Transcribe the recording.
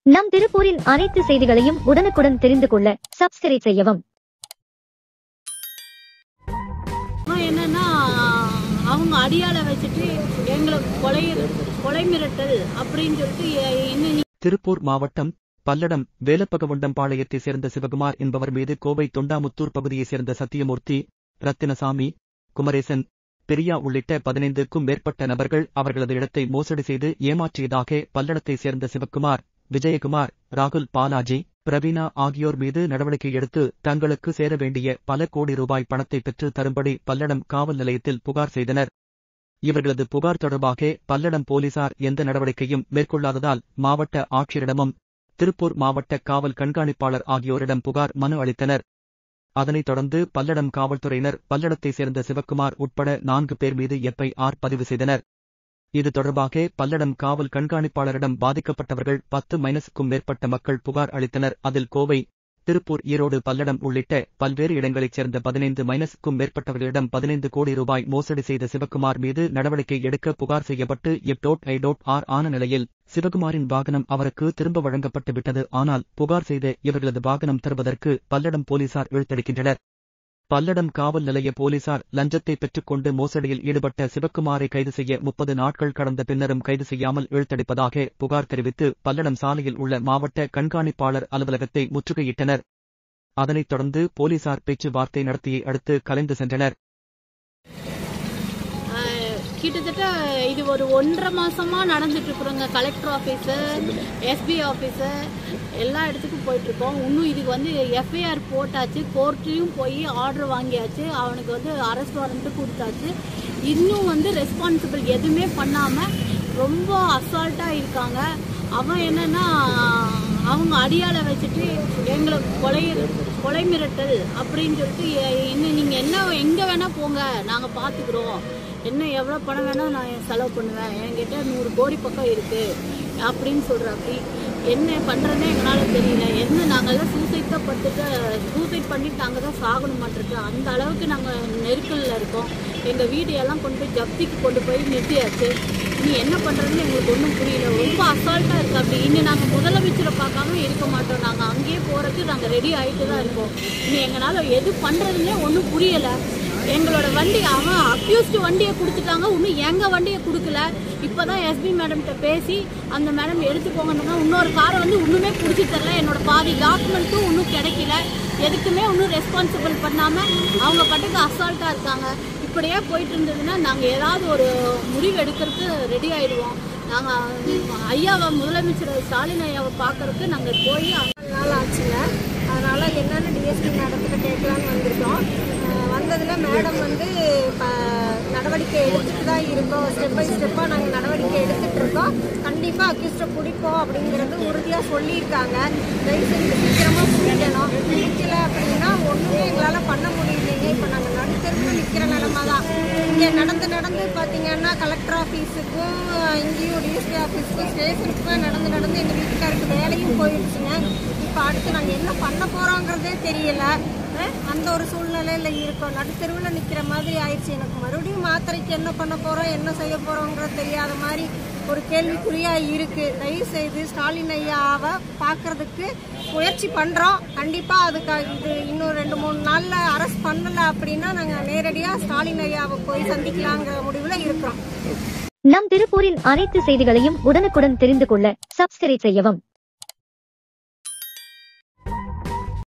நம் திருப்பூரின் அனைத்து செய்திகளையும் உடனுக்குடன் தெரிந்து கொள்ள சப்ஸ்கிரைப் செய்யவும் அப்புறம் என்னன்னா அவங்க அடியாளை வச்சுட்டு எங்களை கொலை கொலை மிரட்டல் அப்படின்னு சொல்லிட்டு எ- என்ன நீ திருப்பூர் மாவட்டம் பல்லடம் வேலப்பகவண்டம்பாளையத்தைச் சேர்ந்த சிவகுமார் என்பவர் மீது கோவை தொண்டாமுத்தூர் பகுதியைச் சேர்ந்த சத்தியமூர்த்தி ரத்தினசாமி குமரேசன் பெரியா உள்ளிட்ட பதினைந்துக்கும் மேற்பட்ட நபர்கள் அவர்களது இடத்தை மோசடி செய்து ஏமாற்றியதாக பல்லடத்தைச் சேர்ந்த சிவகுமார் விஜயகுமார் ராகுல் பாலாஜி பிரவீனா ஆகியோர் மீது நடவடிக்கை எடுத்து தங்களுக்கு சேர வேண்டிய பல கோடி ரூபாய் பணத்தை பெற்று தரும்படி பல்லடம் காவல் நிலையத்தில் புகார் செய்தனர் இவர்களது புகார் தொடர்பாக பல்லடம் போலீசார் எந்த நடவடிக்கையும் மேற்கொள்ளாததால் மாவட்ட ஆட்சியரிடமும் திருப்பூர் மாவட்ட காவல் கண்காணிப்பாளர் ஆகியோரிடம் புகார் மனு அளித்தனர் அதனைத் தொடர்ந்து பல்லடம் காவல்துறையினர் பல்லடத்தைச் சேர்ந்த சிவக்குமார் உட்பட நான்கு பேர் மீது எஃப்ஐஆர் பதிவு செய்தனர் இது தொடர்பாக பல்லடம் காவல் கண்காணிப்பாளரிடம் பாதிக்கப்பட்டவர்கள் பத்து மைனஸுக்கும் மேற்பட்ட மக்கள் புகார் அளித்தனர் அதில் கோவை திருப்பூர் ஈரோடு பல்லடம் உள்ளிட்ட பல்வேறு இடங்களைச் சேர்ந்த பதினைந்து மைனஸுக்கும் மேற்பட்டவர்களிடம் பதினைந்து கோடி ரூபாய் மோசடி செய்த சிவக்குமார் மீது நடவடிக்கை எடுக்க புகார் செய்யப்பட்டு எப் டோட் ஐ டோட் ஆர் ஆன நிலையில் சிவகுமாரின் வாகனம் அவருக்கு திரும்ப வழங்கப்பட்டு விட்டது ஆனால் புகார் செய்த இவர்களது வாகனம் தருவதற்கு பல்லடம் போலீசார் இழுத்தடிக்கின்றனர் பல்லடம் காவல் நிலைய போலீசார் லஞ்சத்தை பெற்றுக்கொண்டு மோசடியில் ஈடுபட்ட சிவக்குமாரை கைது செய்ய முப்பது நாட்கள் கடந்த பின்னரும் கைது செய்யாமல் இழுத்தடிப்பதாக புகார் தெரிவித்து பல்லடம் சாலையில் உள்ள மாவட்ட கண்காணிப்பாளர் அலுவலகத்தை முற்றுகையிட்டனர் அதனைத் தொடர்ந்து போலீசார் பேச்சுவார்த்தை நடத்தியை அடுத்து கலைந்து சென்றனர் ஆஹ், கிட்டத்தட்ட இது ஒரு ஒன்றரை மாசமா நடந்துட்டு இருக்கிறோங்க கலெக்டர் ஆஃபீஸு எஸ்பி ஆஃபீஸு எல்லா இடத்துக்கும் போயிட்டு இருக்கோம் இன்னும் இதுக்கு வந்து எஃப்ஐஆர் போட்டாச்சு கோர்ட்லயும் போய் ஆர்டர் வாங்கியாச்சு அவனுக்கு வந்து அரெஸ்ட் வாரண்ட்டு கொடுத்தாச்சு இன்னும் வந்து ரெஸ்பான்சிபிள் எதுவுமே பண்ணாம ரொம்ப அசால்ட்டா இருக்காங்க அவன் என்னன்னா அவங்க அடியாளை வச்சுட்டு எங்களை கொலை கொலை மிரட்டல் அப்படின்னு சொல்லிட்டு எ- என்ன நீங்க என்ன எங்க வேணா போங்க நாங்க பாத்துக்கிறோம் என்ன எவ்வளவு பணம் வேணா நான் செலவு பண்ணுவேன் என்கிட்ட நூறு கோடி பக்கம் இருக்கு அப்படின்னு சொல்றாப்படி என்ன பண்றதுனே எங்களால தெரியல என்ன நாங்கெல்லாம் சூசைட் தான் பட்டுட்டு சூசைட் பண்ணிட்டு நாங்க தான் சாகணும் மாட்டிருக்கு அந்த அளவுக்கு நாங்க நெருக்கல்ல இருக்கோம் எங்க வீடு எல்லாம் கொண்டு போய் ஜப்திக்கு கொண்டு போய் நிறுத்தியாச்சு இனி என்ன பண்றதுன்னு எங்களுக்கு ஒன்றும் புரியல ரொம்ப அசால்ட்டா இருக்கு அப்படி இனி நாங்க முதலமைச்சரை பார்க்காம இருக்க மாட்டோம் நாங்க அங்கேயே போறதுக்கு நாங்க ரெடி ஆயிட்டு தான் இருக்கோம் இனி எங்களால எது பண்றதுன்னே ஒன்றும் புரியல எங்களோட வண்டி அவன் அக்யூஸ்டு வண்டியை கொடுத்துட்டாங்க இன்னும் எங்க வண்டியை கொடுக்கல இப்பதான் எஸ்பி மேடம்கிட்ட பேசி அந்த மேடம் எடுத்துக்கோங்கன்னா இன்னொரு காரை வந்து இன்னுமே பிடிச்சி தரல என்னோட பாதி டாக்குமெண்ட்டும் இன்னும் கிடைக்கல எதுக்குமே இன்னும் ரெஸ்பான்சிபிள் பண்ணாம அவங்க பாட்டுக்கு அசால்ட்டா இருக்காங்க இப்படியே போயிட்டு இருந்ததுன்னா நாங்க ஏதாவது ஒரு முடிவு எடுக்கிறதுக்கு ரெடி ஆயிடுவோம் நாங்க ஐயாவை முதலமைச்சர் ஸ்டாலின் ஐயாவை பார்க்கறதுக்கு நாங்க போய் நாலு நாள் ஆச்சுங்க அதனால என்னன்னு டிஎஸ்பி மேடத்துல கேட்கலான்னு வந்திருக்கோம் அஹ் வந்ததுல மேடம் வந்து இப்போ நடவடிக்கை எடுத்துட்டு தான் இருக்கோம் ஸ்டெப் பை ஸ்டெப்பாக நாங்கள் நடவடிக்கை எடுத்துட்டு இருக்கோம் கண்டிப்பாக அக்யூஸ்டை பிடிப்போம் அப்படிங்கிறது உறுதியாக சொல்லியிருக்காங்க தயவு செஞ்சு சீக்கிரமாக பிடிக்கணும் பிடிக்கல அப்படின்னா ஒன்றுமே எங்களால் பண்ண முடியலைங்க இப்போ நாங்கள் நடுத்தருக்கு நிற்கிற நிலமை தான் இங்கே நடந்து நடந்து பார்த்தீங்கன்னா கலெக்டர் ஆஃபீஸுக்கும் இங்கேயும் டிஎஸ்பி ஆஃபீஸுக்கும் ஸ்டேஷனுக்கும் நடந்து நடந்து எங்கள் வீட்டுக்காருக்கு வேலையும் போயிடுச்சுங்க இப்போ அடுத்து நாங்கள் என்ன பண்ண போகிறோங்கிறதே தெரியல அஹ் அந்த ஒரு சூழ்நிலையில் இருக்கோம் நடுத்தெருவில் நிற்கிற மாதிரி ஆயிடுச்சு எனக்கு மறுபடியும் மாத்திரைக்கு என்ன பண்ண போகிறோம் என்ன செய்ய போகிறோங்கிறது தெரியாத மாதிரி ஒரு கேள்விக்குறியாக இருக்குது தயவு செய்து ஸ்டாலின் ஐயாவை பார்க்கறதுக்கு முயற்சி பண்ணுறோம் கண்டிப்பாக அதுக்காக இது இன்னும் ரெண்டு மூணு நாளில் அரெஸ்ட் பண்ணலை அப்படின்னா நாங்கள் நேரடியாக ஸ்டாலின் ஐயாவை போய் சந்திக்கலாங்கிற முடிவில் இருக்கிறோம் நம் திருப்பூரின் அனைத்து செய்திகளையும் உடனுக்குடன் தெரிந்து கொள்ள சப்ஸ்கிரைப் செய்யவும்